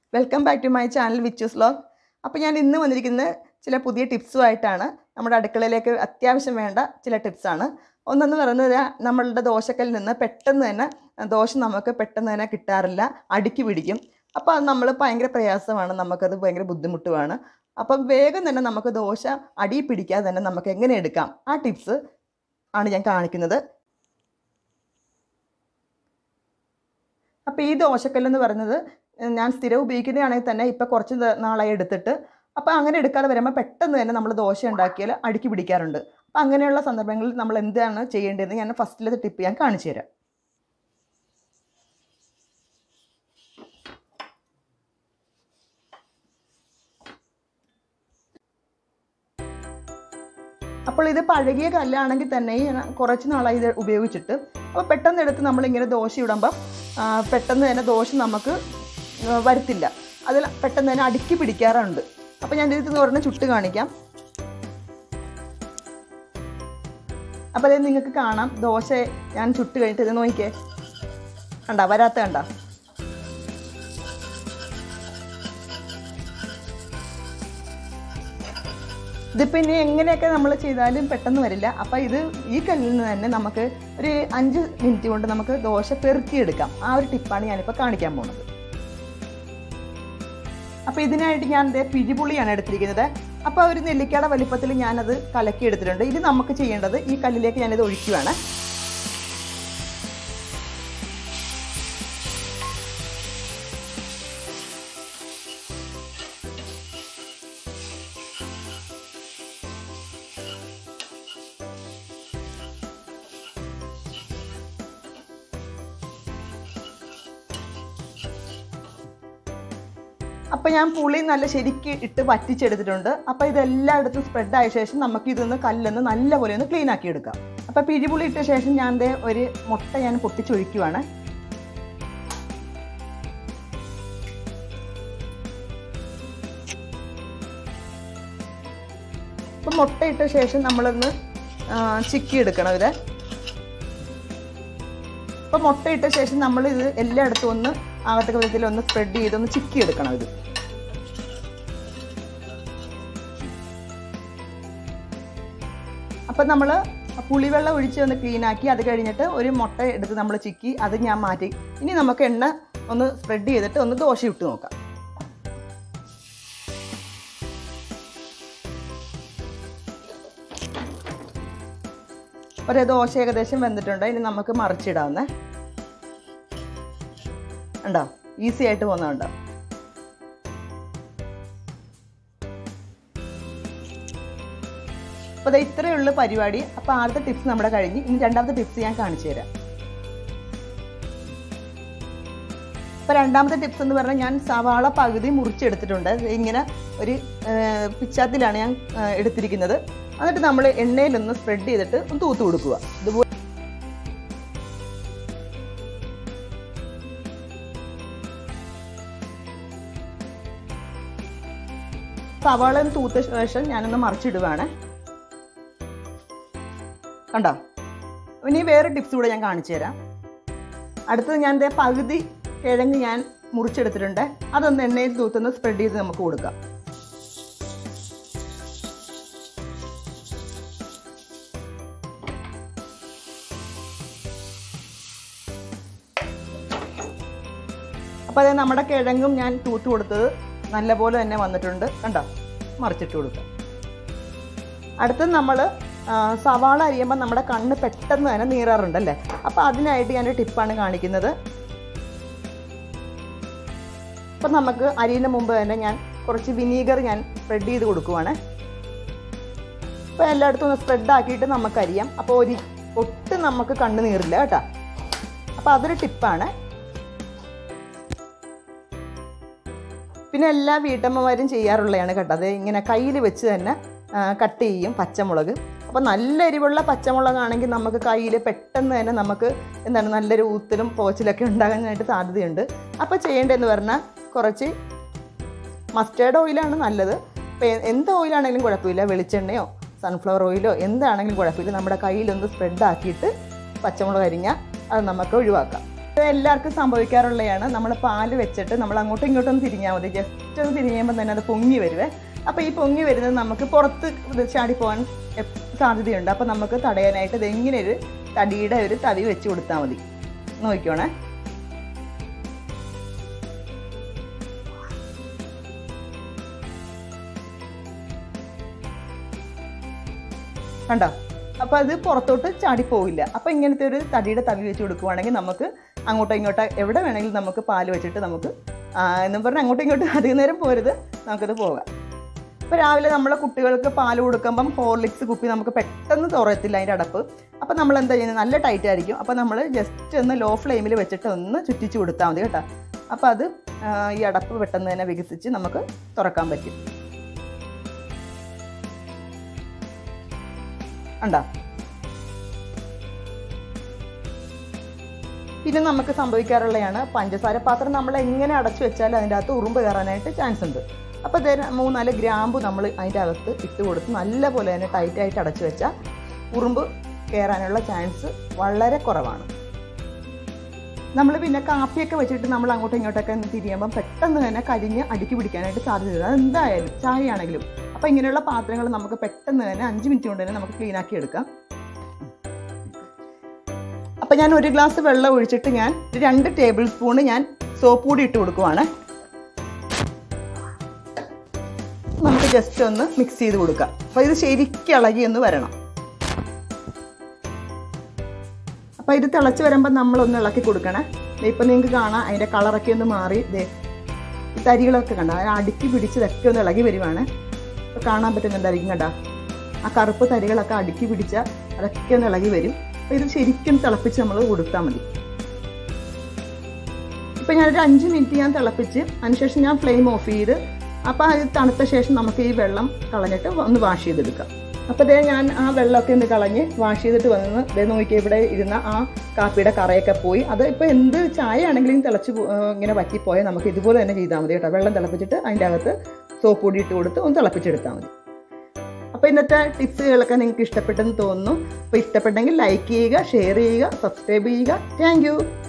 welcome back to my channel Vichus vlog അപ്പോൾ ഞാൻ ഇന്ന് വന്നിരിക്കുന്നത് ചില പുതിയ ടിപ്സുമായിട്ടാണ് നമ്മുടെ അടുക്കളയിലേക്ക് അത്യാവശ്യം വേണ്ട ചില ടിപ്സാണ് ഒന്നെന്ന് പറയുന്നത് നമ്മളുടെ ദോശക്കല്ലിൽ നിന്ന് പെട്ടെന്ന് തന്നെ ദോശ നമുക്ക് പെട്ടെന്ന് തന്നെ കിട്ടാറില്ല അടുക്കി പിടിക്കും അപ്പോൾ അത് നമ്മൾ ഭയങ്കര പ്രയാസമാണ് നമുക്കത് ഭയങ്കര ബുദ്ധിമുട്ടുമാണ് അപ്പം വേഗം തന്നെ നമുക്ക് ദോശ അടി പിടിക്കാതെ തന്നെ നമുക്ക് എങ്ങനെ എടുക്കാം ആ ടിപ്സ് ആണ് ഞാൻ കാണിക്കുന്നത് അപ്പോൾ ഈ ദോശക്കല്ലെന്ന് പറയുന്നത് ഞാൻ സ്ഥിരം ഉപയോഗിക്കുന്നതാണെങ്കിൽ തന്നെ ഇപ്പോൾ കുറച്ച് ദ- നാളായി എടുത്തിട്ട് അപ്പോൾ അങ്ങനെ എടുക്കാതെ വരുമ്പോൾ പെട്ടെന്ന് തന്നെ നമ്മൾ ദോശ ഉണ്ടാക്കിയാൽ അടുക്കി പിടിക്കാറുണ്ട് അപ്പോൾ അങ്ങനെയുള്ള സന്ദർഭങ്ങളിൽ നമ്മൾ എന്താണ് ചെയ്യേണ്ടതെന്ന് ഞാൻ ഫസ്റ്റിലത്തെ ടിപ്പ് ഞാൻ കാണിച്ചു തരാം അപ്പോൾ ഇത് പഴകിയ കല്ലാണെങ്കിൽ തന്നെ ഞാൻ കുറച്ച് നാളായി ഇത് ഉപയോഗിച്ചിട്ട് അപ്പോൾ പെട്ടെന്ന് എടുത്ത് നമ്മളിങ്ങനെ ദോശ ഇടുമ്പം ആ, പെട്ടെന്ന് തന്നെ ദോശ നമുക്ക് ആ, വരത്തില്ല അതിൽ പെട്ടെന്ന് തന്നെ അടുക്കി പിടിക്കാറുണ്ട് അപ്പോൾ ഞാൻ ഇതിൽ ഒരെണ്ണം ചുട്ട് കാണിക്കാം അപ്പോൾ അത് നിങ്ങൾക്ക് കാണാം ദോശ ഞാൻ ചുട്ട് കഴിഞ്ഞിട്ട് ഇത് നോക്കിക്കേ കണ്ട വരാത്ത കണ്ട ഇതിപ്പോൾ ഇനി എങ്ങനെയൊക്കെ നമ്മൾ ചെയ്താലും പെട്ടെന്ന് വരില്ല അപ്പോൾ ഇത് ഈ കല്ലിൽ നിന്ന് തന്നെ നമുക്ക് ഒരു അഞ്ച് മിനിറ്റ് കൊണ്ട് നമുക്ക് ദോശ പെറുക്കിയെടുക്കാം ആ ഒരു ടിപ്പാണ് ഞാനിപ്പോൾ കാണിക്കാൻ പോകുന്നത് അപ്പോൾ ഇതിനായിട്ട് ഞാൻ ദേ പിഴിപുളിയാണ് എടുത്തിരിക്കുന്നത് അപ്പോൾ ഒരു നെല്ലിക്കയുടെ വലിപ്പത്തിൽ ഞാനത് കലക്കി എടുത്തിട്ടുണ്ട് ഇത് നമുക്ക് ചെയ്യേണ്ടത് ഈ കല്ലിലേക്ക് ഞാനിത് ഒഴിക്കുകയാണ് അപ്പോൾ ഞാൻ പുളി നല്ല ശരിക്ക് ഇട്ട് വറ്റിച്ചെടുത്തിട്ടുണ്ട് അപ്പോൾ ഇതെല്ലായിടത്തും സ്പ്രെഡ് ആയ ശേഷം നമുക്ക് ഇതൊന്ന് കല്ലൊന്ന് നല്ലപോലെ ഒന്ന് ക്ലീൻ ആക്കി എടുക്കാം അപ്പോൾ പിഴിപുളി ഇട്ട ശേഷം ഞാൻ ദേ ഒരു മുട്ട ഞാൻ പൊട്ടിച്ചൊഴിക്കുവാണ് അപ്പം മുട്ട ഇട്ട ശേഷം നമ്മളൊന്ന് ആ, ചിക്കി എടുക്കണം ഇത് അപ്പോൾ മുട്ട ഇട്ട ശേഷം നമ്മൾ ഇത് എല്ലായിടത്തും ഒന്ന് ആകത്തക്ക വിധത്തിൽ ഒന്ന് സ്പ്രെഡ് ചെയ്ത് ഒന്ന് ചിക്കി എടുക്കണം ഇത് അപ്പം നമ്മൾ പുളിവെള്ളം ഒഴിച്ച് ഒന്ന് ക്ലീൻ ആക്കി അത് കഴിഞ്ഞിട്ട് ഒരു മുട്ട എടുത്ത് നമ്മൾ ചിക്കി അത് ഞാൻ മാറ്റി ഇനി നമുക്ക് എണ്ണ ഒന്ന് സ്പ്രെഡ് ചെയ്തിട്ട് ഒന്ന് ദോശ ഇട്ട് നോക്കാം ഒരു ദോശ ഏകദേശം വെന്തിട്ടുണ്ട് ഇനി നമുക്ക് മറിച്ചിടാവുന്നേ ഉണ്ടോ ഈസി ആയിട്ട് പോകുന്നുണ്ടോ അപ്പോൾ അത് ഇത്രയേ ഉള്ളൂ പരിപാടി അപ്പോൾ ആദ്യത്തെ ടിപ്സ് നമ്മുടെ കഴിഞ്ഞ് ഇനി രണ്ടാമത്തെ ടിപ്സ് ഞാൻ കാണിച്ചു തരാം അപ്പോൾ രണ്ടാമത്തെ ടിപ്സ് എന്ന് പറഞ്ഞാൽ ഞാൻ സവാള പകുതി മുറിച്ചെടുത്തിട്ടുണ്ട് ഇത് ഇങ്ങനെ ഒരു ആ, പിച്ചാത്തിലാണ് ഞാൻ ആ, എടുത്തിരിക്കുന്നത് എന്നിട്ട് നമ്മൾ എണ്ണയിലൊന്ന് സ്പ്രെഡ് ചെയ്തിട്ട് ഒന്ന് തൂത്ത് കൊടുക്കുക ഇതുപോലെ സവാള ഒന്ന് തൂത്ത ശേഷം ഞാനൊന്ന് മറിച്ചിടുവാണ് കണ്ടോ ഇനി വേറെ ടിപ്സ് കൂടെ ഞാൻ കാണിച്ചു തരാം അടുത്തത് ഞാൻ ദേ പകുതി കിഴങ്ങ് ഞാൻ മുറിച്ചെടുത്തിട്ടുണ്ട് അതൊന്ന് എണ്ണയിൽ തൂത്തൊന്ന് സ്പ്രെഡ് ചെയ്ത് നമുക്ക് കൊടുക്കാം അപ്പോൾ അത് നമ്മുടെ കിഴങ്ങും ഞാൻ തൂത്ത് കൊടുത്തത് നല്ലപോലെ തന്നെ വന്നിട്ടുണ്ട് കണ്ടോ മറിച്ചിട്ട് കൊടുക്കാം അടുത്തത് നമ്മൾ സവാള അരിയുമ്പോൾ നമ്മുടെ കണ്ണ് പെട്ടെന്ന് തന്നെ നീറാറുണ്ടല്ലേ അപ്പോൾ അതിനായിട്ട് ഞാനൊരു ടിപ്പാണ് കാണിക്കുന്നത് അപ്പം നമുക്ക് അരിയുന്ന മുമ്പ് തന്നെ ഞാൻ കുറച്ച് വിനീഗർ ഞാൻ സ്പ്രെഡ് ചെയ്ത് കൊടുക്കുവാണ് അപ്പോൾ എല്ലായിടത്തും ഒന്ന് സ്പ്രെഡ് ആക്കിയിട്ട് നമുക്ക് അരിയാം അപ്പോൾ ഒരു ഒട്ടും നമുക്ക് കണ്ണ് നീറില്ല കേട്ടോ അപ്പോൾ അതൊരു ടിപ്പാണ് പിന്നെ എല്ലാ വീട്ടമ്മമാരും ചെയ്യാറുള്ളതാണ് കേട്ടോ അത് ഇങ്ങനെ കയ്യിൽ വെച്ച് തന്നെ ആ, കട്ട് ചെയ്യും പച്ചമുളക് അപ്പോൾ നല്ല എരിവുള്ള പച്ചമുളകാണെങ്കിൽ നമുക്ക് കയ്യിൽ പെട്ടെന്ന് തന്നെ നമുക്ക് എന്താണ് നല്ലൊരു ഊത്തലും പോച്ചിലൊക്കെ ഉണ്ടാകാനായിട്ട് സാധ്യതയുണ്ട് അപ്പോൾ ചെയ്യേണ്ടതെന്ന് പറഞ്ഞാൽ കുറച്ച് മസ്റ്റേർഡ് ഓയിലാണ് നല്ലത് ഇപ്പോൾ എന്ത് ഓയിലാണെങ്കിലും കുഴപ്പമില്ല വെളിച്ചെണ്ണയോ സൺഫ്ലവർ ഓയിലോ എന്താണെങ്കിലും കുഴപ്പമില്ല നമ്മുടെ കയ്യിലൊന്ന് സ്പ്രെഡ് ആക്കിയിട്ട് പച്ചമുളക് അരിഞ്ഞാൽ അത് നമുക്ക് ഒഴിവാക്കാം ഇത് എല്ലാവർക്കും സംഭവിക്കാറുള്ളതാണ് നമ്മൾ പാല് വെച്ചിട്ട് നമ്മൾ അങ്ങോട്ടും ഇങ്ങോട്ടും ഒന്ന് തിരിഞ്ഞാൽ മതി ജസ്റ്റ് ഒന്ന് തിരിഞ്ഞുമ്പോൾ തന്നെ അത് പൊങ്ങി വരുവേ അപ്പോൾ ഈ പൊങ്ങി വരുന്നത് നമുക്ക് പുറത്ത് ഇത് ചാടിപ്പോകാൻ എപ്പ- സാധ്യതയുണ്ട് അപ്പോൾ നമുക്ക് തടയാനായിട്ട് ഇത് ഇങ്ങനെ ഒരു തടിയുടെ ഒരു തവി വെച്ച് കൊടുത്താൽ മതി നോക്കിക്കോണേ കണ്ടോ അപ്പോൾ അത് പുറത്തോട്ട് ചാടിപ്പോവില്ല അപ്പോൾ ഇങ്ങനത്തെ ഒരു തടിയുടെ തവി വെച്ച് കൊടുക്കുവാണെങ്കിൽ നമുക്ക് അങ്ങോട്ടോ ഇങ്ങോട്ടോ എവിടെ വേണമെങ്കിലും നമുക്ക് പാല് വെച്ചിട്ട് നമുക്ക് ആ, എന്നും പറഞ്ഞാൽ അങ്ങോട്ടും ഇങ്ങോട്ടും അധികം നേരം പോരുത് നമുക്കത് പോകാം ഇപ്പോൾ രാവിലെ നമ്മളെ കുട്ടികൾക്ക് പാല് കൊടുക്കുമ്പം ഹോർലിക്സ് കുപ്പി നമുക്ക് പെട്ടെന്ന് തുറയത്തില്ല അതിൻ്റെ അടപ്പ് അപ്പോൾ നമ്മൾ എന്താ ചെയ്യുന്നത് നല്ല ടൈറ്റ് ആയിരിക്കും അപ്പോൾ നമ്മൾ ജസ്റ്റ് ഒന്ന് ലോ ഫ്ലെയിമിൽ വെച്ചിട്ട് ഒന്ന് ചുറ്റിച്ച് കൊടുത്താൽ മതി കേട്ടോ അപ്പോൾ അത് ആ, ഈ അടപ്പ് പെട്ടെന്ന് തന്നെ വികസിച്ച് നമുക്ക് തുറക്കാൻ പറ്റും ഉണ്ടോ പിന്നെ നമുക്ക് സംഭവിക്കാറുള്ളതാണ് പഞ്ചസാര പാത്രം നമ്മൾ എങ്ങനെ അടച്ചു വെച്ചാലും അതിൻ്റെ അകത്ത് ഉറുമ്പ് കയറാനായിട്ട് ചാൻസ് ഉണ്ട് അപ്പോൾ അതേ മൂന്നാല് ഗ്രാമ്പു നമ്മൾ അതിൻ്റെ അകത്ത് ഇട്ട് കൊടുത്ത് നല്ലപോലെ തന്നെ ടൈറ്റായിട്ട് അടച്ചു വെച്ചാൽ ഉറുമ്പ് കയറാനുള്ള ചാൻസ് വളരെ കുറവാണ് നമ്മൾ പിന്നെ കാപ്പിയൊക്കെ വെച്ചിട്ട് നമ്മൾ അങ്ങോട്ടും ഇങ്ങോട്ടൊക്കെ ഒന്ന് തിരിയുമ്പം പെട്ടെന്ന് തന്നെ കരിഞ്ഞ് അടുക്കി പിടിക്കാനായിട്ട് സാധ്യതയുണ്ട് അത് എന്തായാലും ചായയാണെങ്കിലും അപ്പോൾ ഇങ്ങനെയുള്ള പാത്രങ്ങൾ നമുക്ക് പെട്ടെന്ന് തന്നെ അഞ്ച് മിനിറ്റ് കൊണ്ട് തന്നെ നമുക്ക് ക്ലീൻ ആക്കി എടുക്കാം അപ്പം ഞാൻ ഒരു ഗ്ലാസ് വെള്ളം ഒഴിച്ചിട്ട് ഞാൻ ഒരു രണ്ട് ടേബിൾ സ്പൂണ് ഞാൻ സോപ്പ് പൊടി ഇട്ട് കൊടുക്കുവാണ് നമുക്ക് ജസ്റ്റ് ഒന്ന് മിക്സ് ചെയ്ത് കൊടുക്കാം അപ്പോൾ ഇത് ശരിക്കും ഇളകി ഒന്ന് വരണം അപ്പോൾ ഇത് തിളച്ച് വരുമ്പോൾ നമ്മളൊന്ന് ഇളക്കി കൊടുക്കണേ ദേ ഇപ്പം നിങ്ങൾക്ക് കാണാം അതിൻ്റെ കളറൊക്കെ ഒന്ന് മാറി ദേ ഈ തരികളൊക്കെ കണ്ട അത് അടുക്കി പിടിച്ചതൊക്കെ ഒന്ന് ഇളകി വരുവാണ് ഇപ്പോൾ കാണാൻ പറ്റുന്നുണ്ടായിരിക്കും കണ്ട ആ കറുപ്പ് തരികളൊക്കെ അടുക്കി പിടിച്ച അതൊക്കെ ഒന്ന് ഇളകി വരും അപ്പോൾ ഇത് ശരിക്കും തിളപ്പിച്ച് നമ്മൾ കൊടുത്താൽ മതി ഇപ്പം ഞാനൊരു അഞ്ച് മിനിറ്റ് ഞാൻ തിളപ്പിച്ച് അതിനുശേഷം ഞാൻ ഫ്ലെയിം ഓഫ് ചെയ്ത് അപ്പോൾ അത് തണുത്ത ശേഷം നമുക്ക് ഈ വെള്ളം കളഞ്ഞിട്ട് ഒന്ന് വാഷ് ചെയ്തെടുക്കാം അപ്പോൾ ഇതേ ഞാൻ ആ വെള്ളമൊക്കെ ഒന്ന് കളഞ്ഞ് വാഷ് ചെയ്തിട്ട് വന്ന് ഇതേ നോക്കി ഇവിടെ ഇരുന്ന ആ കാപ്പിയുടെ കറയൊക്കെ പോയി അത് ഇപ്പോൾ എന്ത് ചായ ആണെങ്കിലും തിളച്ച് പോ- ഏഹ് ഇങ്ങനെ വറ്റിപ്പോയാൽ നമുക്ക് ഇതുപോലെ തന്നെ ചെയ്താൽ മതി കേട്ടോ വെള്ളം തിളപ്പിച്ചിട്ട് അതിൻ്റെ അകത്ത് സോപ്പ് പൊടി ഇട്ട് കൊടുത്ത് ഒന്ന് തിളപ്പിച്ചെടുത്താൽ മതി അപ്പോൾ ഇന്നത്തെ ടിപ്സുകളൊക്കെ നിങ്ങൾക്ക് ഇഷ്ടപ്പെട്ടെന്ന് തോന്നുന്നു അപ്പോൾ ഇഷ്ടപ്പെട്ടെങ്കിൽ ലൈക്ക് ചെയ്യുക ഷെയർ ചെയ്യുക സബ്സ്ക്രൈബ് ചെയ്യുക താങ്ക്